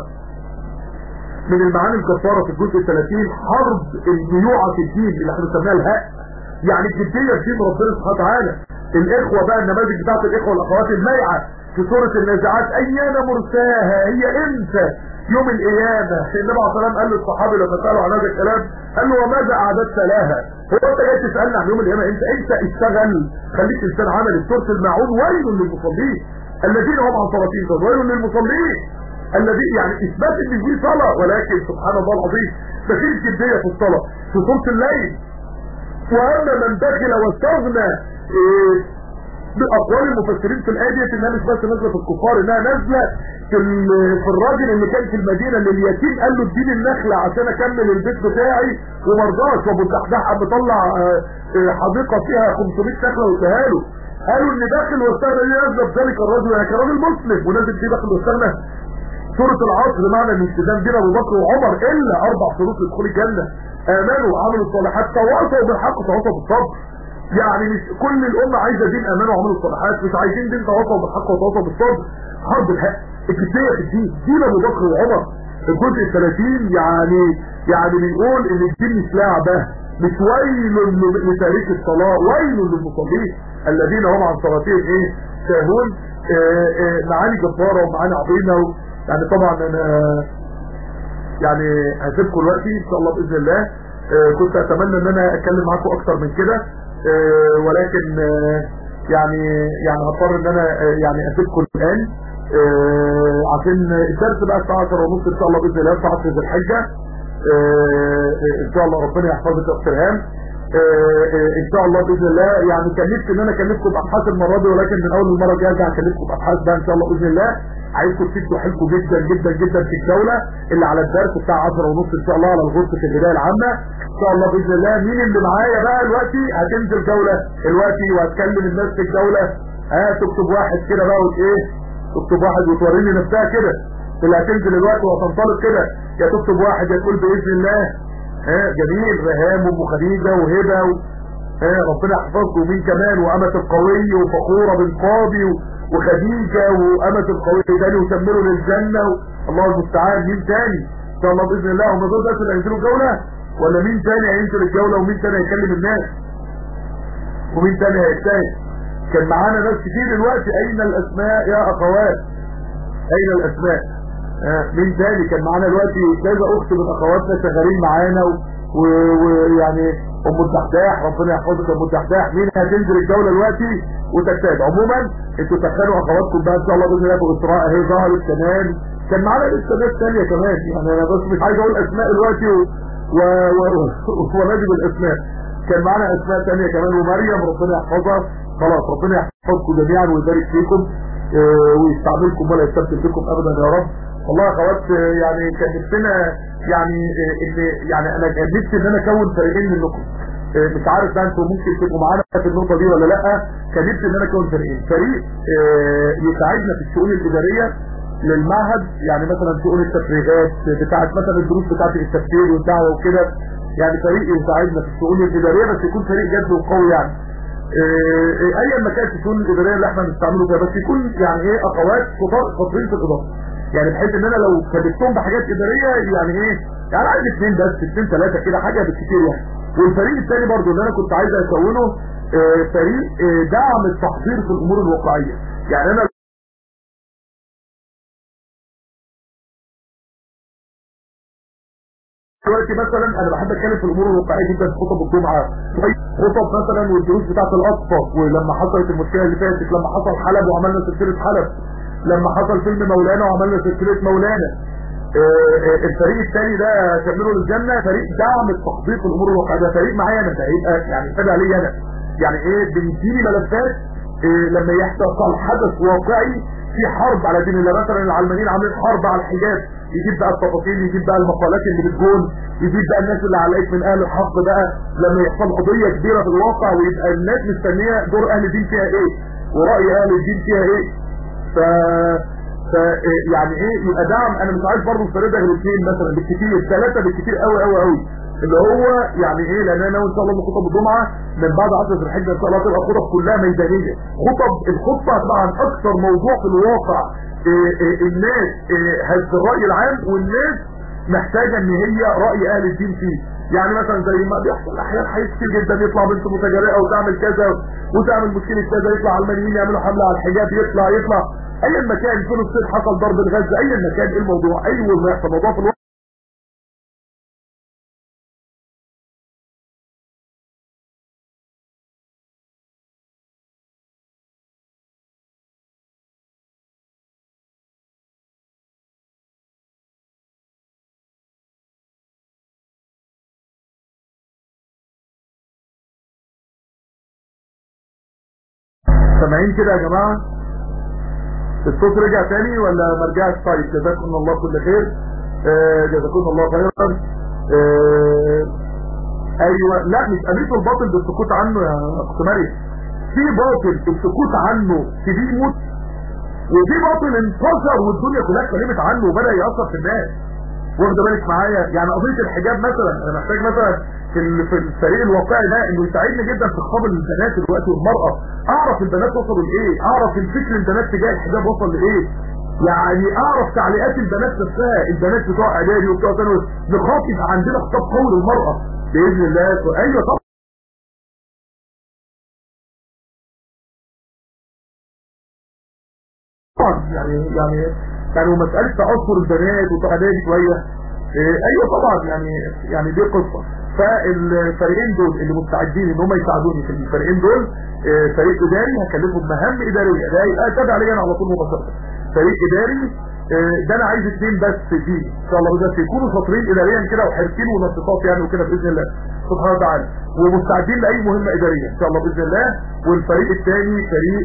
من المعاني الكفارة في الجزء 30 حرب الميوعة في الدين اللي احنا بنسميها الهاء يعني الجدية في دين ربنا سبحانه وتعالى الاخوة بقى النماذج بتاعت الاخوة والاخوات الميعة في سورة النازعات ايام مرساها هي امتى يوم القيامة النبي عليه الصلاة قال للصحابي لما سألوا عن هذا الكلام قال له وماذا أعددت لها هو انت جاي تسألني عن يوم القيامة انت انت اشتغل خليك انسان عمل سورة الماعون ويل للمصلين الذين هم عن صلاتهم ويل للمصلين الذي يعني اثبات ان في صلاة ولكن سبحان الله العظيم مفيش جدية في الصلاة في سورة الليل واما من دخل واستغنى إيه باقوال المفسرين في الايه ديت انها مش بس نازله في الكفار انها نازله في في الراجل اللي كان في المدينه اللي اليتيم قال له اديني النخله عشان اكمل البيت بتاعي وما رضاش وابو الدحداح قام مطلع حديقه فيها 500 نخله واداها له قالوا ان داخل واستغنى ينزل ذلك الرجل يعني كان راجل مسلم ونازل فيه داخل واستغنى سورة العصر معنى الالتزام بين ابو بكر وعمر الا اربع شروط لدخول الجنة امنوا وعملوا الصالحات تواصوا بالحق وتواصوا بالصبر يعني مش كل الامة عايزة دين امنوا وعملوا الصالحات مش عايزين دين تواصوا بالحق وتواصوا بالصبر حرب الحق الكتية في الدين دين ابو بكر وعمر الجزء الثلاثين يعني يعني بيقول ان الدين مش لعبة مش ويل لتاريخ الصلاة ويل للمصلين الذين هم عن صلاتهم ايه ساهون معاني جبارة ومعاني عظيمة يعني طبعا انا يعني هسيبكم دلوقتي ان شاء الله باذن الله آه كنت اتمنى ان انا اتكلم معاكم اكتر من كده آه ولكن آه يعني يعني هضطر ان انا يعني اسيبكم الان عشان الدرس بقى الساعه 10 ونص ان شاء الله باذن الله الساعه 10 ذي الحجه ان شاء الله ربنا يحفظك يا اختي ريهام ان شاء الله باذن الله يعني كان نفسي ان انا اكلمكم بابحاث المره دي ولكن من اول المره الجايه ارجع اكلمكم بابحاث بقى ان شاء الله باذن الله عايزكم تشدوا حيلكم جدا جدا جدا في الجوله اللي على الدرس بتاع 10 ونص ان شاء الله على الغرفه الهدايه العامه ان شاء الله باذن الله مين اللي معايا بقى دلوقتي هتنزل جوله دلوقتي وهتكلم الناس في الجوله ها تكتب واحد كده بقى وايه تكتب واحد وتوريني نفسها كده اللي هتنزل الوقت وهتنطلق كده يا تكتب واحد يا تقول باذن الله ها جميل رهام وام خديجه وهبه و... ها ربنا يحفظكم ومين كمان وامة القوي وفخوره بالقاضي و... وخديجة وأمة القوي تاني وسمروا للجنة و... الله المستعان مين تاني إن شاء الله بإذن الله هم دول بس اللي هينزلوا الجولة ولا مين تاني هينزل الجولة ومين تاني هيكلم الناس ومين تاني هيجتهد كان معانا ناس كتير دلوقتي أين الأسماء يا أخوات أين الأسماء آه مين تاني كان معانا دلوقتي كذا أخت من أخواتنا شغالين معانا ويعني و... ام الدحداح ربنا يحفظك ام الدحداح مين هتنزل الجوله دلوقتي وتجتهد عموما انتوا تخانوا اخواتكم بقى ان شاء الله باذن الله باسراء اهي ظهرت كمان كان معانا لسه ناس ثانيه كمان يعني انا بس مش عايز اقول اسماء دلوقتي و... و... و... ونجم الاسماء كان معانا اسماء ثانيه كمان ومريم ربنا يحفظها خلاص ربنا يحفظكم جميعا ويبارك فيكم اه ويستعملكم ولا يستبدل بكم ابدا يا رب والله يا اخوات يعني كان نفسنا يعني ان يعني انا كان نفسي ان انا اكون فريقين منكم مش عارف بقى انتوا ممكن تبقوا معانا في النقطه دي ولا لا كان نفسي ان انا اكون فريقين فريق يساعدنا في الشؤون الاداريه للمعهد يعني مثلا شؤون التفريغات بتاعت مثلا الدروس بتاعت التفسير والدعوه وكده يعني فريق يساعدنا في الشؤون الاداريه بس يكون فريق جد وقوي يعني ايا ما كانت الشؤون الاداريه اللي احنا بنستعمله فيها بس يكون يعني ايه اخوات شاطرين في الاداره يعني بحيث ان انا لو كلفتهم بحاجات اداريه يعني ايه يعني عايز اثنين بس اثنين ثلاثه كده حاجه بالكثير يعني والفريق الثاني برضو اللي انا كنت عايز اكونه اه فريق اه دعم التحضير في الامور الواقعيه يعني انا دلوقتي مثلا انا بحب اتكلم في الامور الواقعيه جدا في خطب الجمعه خطب مثلا والدروس بتاعت الاطفال ولما حصلت المشكله اللي فاتت لما حصل حلب وعملنا سلسله حلب لما حصل فيلم مولانا وعملنا سلسله مولانا الفريق الثاني ده كملوا للجنه فريق دعم التخطيط في الامور الواقعيه ده فريق معايا انا ده هيبقى يعني تابع لي انا يعني ايه بنديني ملفات إيه لما يحصل حدث واقعي في حرب على دين الله مثلا العلمانيين عاملين حرب على الحجاب يجيب بقى التفاصيل يجيب بقى المقالات اللي بتقول يجيب بقى الناس اللي علقت من اهل الحق بقى لما يحصل قضيه كبيره في الواقع ويبقى الناس مستنيه دور اهل الدين فيها ايه وراي اهل الدين فيها ايه ف ف يعني ايه يبقى دعم انا مش عايز برضه الفريق ده غير اثنين مثلا بالكثير ثلاثه بالكثير قوي قوي قوي اللي هو يعني ايه لان انا وان شاء الله من خطب الجمعه من بعد 10 ذي الحجه ان شاء الله تبقى خطب كلها ميدانيه خطب الخطبه طبعا اكثر موضوع في الواقع إيه إيه الناس إيه هز الراي العام والناس محتاجه ان هي راي اهل الدين فيه يعني مثلا زي ما بيحصل احيانا حاجات كتير جدا يطلع بنت متجرئه وتعمل كذا وتعمل مشكله كذا يطلع علمانيين يعملوا حمله على الحجاب يطلع يطلع ايا مكان فلسطين حصل ضرب الغزه ايا مكان ايه الموضوع ايوه ما يحصل موضوع في الواقع سامعين كده يا جماعه الصوت رجع تاني ولا ما رجعش طيب جزاكم الله كل خير آه جزاكم الله خيرا آه ايوه لا مش قابلته الباطل بالسكوت عنه يا اخت مريم في باطل السكوت عنه تبيه يموت وفي باطل انتشر والدنيا كلها اتكلمت عنه وبدا ياثر في الناس واخده بالك معايا يعني قضيه الحجاب مثلا انا محتاج مثلا في في الفريق الواقعي ده انه يساعدني جدا في خطاب البنات دلوقتي والمراه اعرف البنات وصلوا لايه اعرف الفكر البنات تجاه الحجاب وصل لايه يعني اعرف تعليقات البنات نفسها البنات بتوع اعدادي وبتوع ثانوي نخاف يبقى عندنا خطاب قوي للمراه باذن الله ايوه طبعا يعني يعني يعني ومساله تاثر البنات وتعداد شويه إيه ايوه طبعا يعني يعني دي قصه فالفريقين دول اللي مستعدين ان هم يساعدوني في الفريقين دول إيه فريق اداري هكلفهم مهام اداريه ده يبقى تابع لي انا على طول مباشره فريق اداري إيه ده انا عايز اثنين بس فيه ان شاء الله بس يكونوا شاطرين اداريا كده وحركين ونشطات يعني وكده باذن الله سبحانه وتعالى ومستعدين لاي مهمه اداريه ان شاء الله باذن الله والفريق الثاني فريق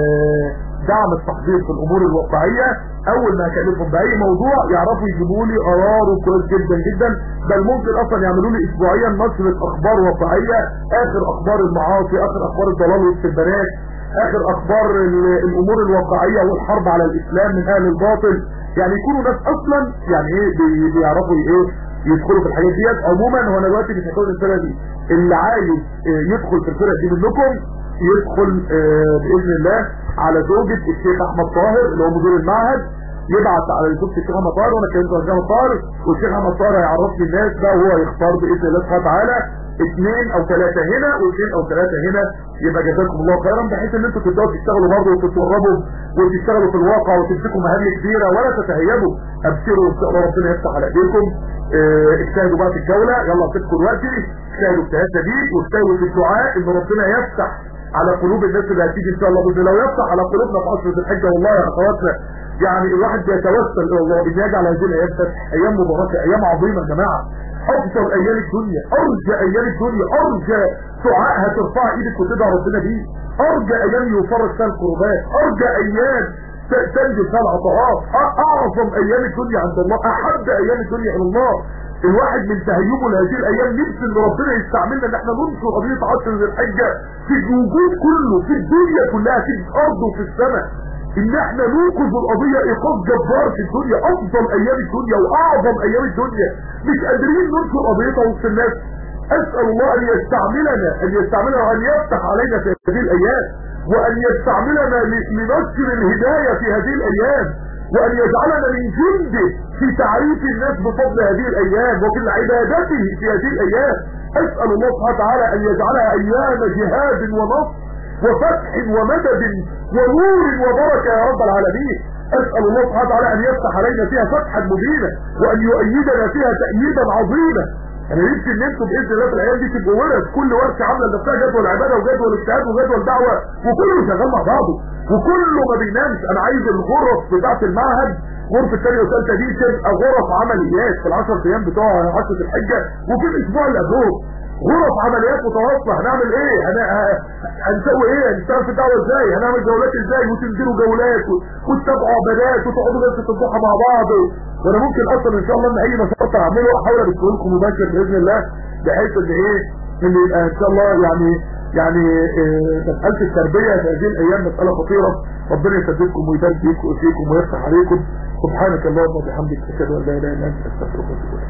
دعم التحضير في الامور الواقعيه اول ما اكلمهم باي موضوع يعرفوا يجيبوا لي قرار كويس جدا جدا بل ممكن اصلا يعملوا لي اسبوعيا نشره اخبار واقعيه اخر اخبار المعاصي اخر اخبار الضلال والسلبانات اخر اخبار الامور الواقعيه والحرب على الاسلام من اهل الباطل يعني يكونوا ناس اصلا يعني ايه بيعرفوا ايه يدخلوا في الحاجات ديت عموما هو انا دلوقتي مش هكون الفرقه دي اللي عايز يدخل في الفرقه دي منكم يدخل باذن الله على زوجة الشيخ احمد طاهر اللي هو مدير المعهد يبعت على زوجة الشيخ احمد طاهر وانا كلمت الشيخ احمد طاهر والشيخ احمد طاهر هيعرفني الناس بقى وهو يختار باذن الله سبحانه وتعالى اثنين او ثلاثة هنا واثنين او ثلاثة هنا يبقى جزاكم الله خيرا بحيث ان انتوا تبداوا تشتغلوا برضه وتتدربوا وتشتغلوا في الواقع وتمسكوا مهام كبيرة ولا تتهيبوا ابشروا ان شاء الله ربنا يفتح على ايديكم اه اجتهدوا بقى في الجولة يلا سيبكم دلوقتي اجتهدوا اجتهاد شديد واجتهدوا في الدعاء ان ربنا يفتح على قلوب الناس اللي هتيجي ان شاء الله باذن الله ويفتح على قلوبنا في عشرة الحجه والله يا اخواتنا يعني الواحد بيتوسل الى الله ان يجعل هذه الايام فتح ايام مباركه ايام عظيمه يا جماعه افضل ايام الدنيا ارجى ايام الدنيا ارجى دعاء هترفع ايدك وتدعي ربنا بيه ارجى ايام يفرج فيها الكربات ارجى ايام تنزل فيها العطاءات اعظم ايام الدنيا عند الله احب ايام الدنيا الى الله الواحد من تهيبه لهذه الايام نفسه ان ربنا يستعملنا ان احنا ننشر قضيه عشر ذي الحجه في الوجود كله في الدنيا كلها في الارض وفي السماء ان احنا نوقظ القضيه ايقاظ جبار في الدنيا افضل ايام الدنيا واعظم ايام الدنيا مش قادرين ننشر قضيتها وسط الناس اسال الله ان يستعملنا ان يستعملنا وان يفتح علينا في هذه الايام وان يستعملنا لنشر الهدايه في هذه الايام وأن يجعلنا من جنده في تعريف الناس بفضل هذه الأيام وفي عبادته في هذه الأيام أسأل الله سبحانه وتعالى أن يجعلها أيام جهاد ونصر وفتح ومدد ونور وبركة يا رب العالمين أسأل الله سبحانه وتعالى أن يفتح علينا فيها فتحا مبينا وأن يؤيدنا فيها تأييدا عظيما انا نفسي ان انتم باذن الله في الايام دي تبقوا ورث كل ورثه عامله لنفسها جدول عباده وجدول اجتهاد وجدول دعوه وكله شغال مع بعضه وكله ما بينامش انا عايز الغرف بتاعه المعهد غرفه الثانيه والثالثه دي تبقى غرف عمليات في ال10 ايام بتوع عشره الحجه وفي الاسبوع اللي قبله غرف عمليات متواصله هنعمل ايه هن... هنسوي ايه هنشتغل في الدعوه ازاي هنعمل جولات ازاي وتنزلوا جولات وتتابعوا عبادات وتقعدوا بس تطبخوا مع بعض وانا ممكن اصلا ان شاء الله ان اي نشاط اعمله احاول ادخل لكم مباشر باذن الله بحيث ان ايه ان يبقى ان شاء الله يعني يعني إيه مساله التربيه في هذه الايام مساله خطيره ربنا يسددكم ويبارك فيكم ويفتح عليكم سبحانك اللهم وبحمدك اشهد ان لا اله الا انت استغفرك واتوب اليك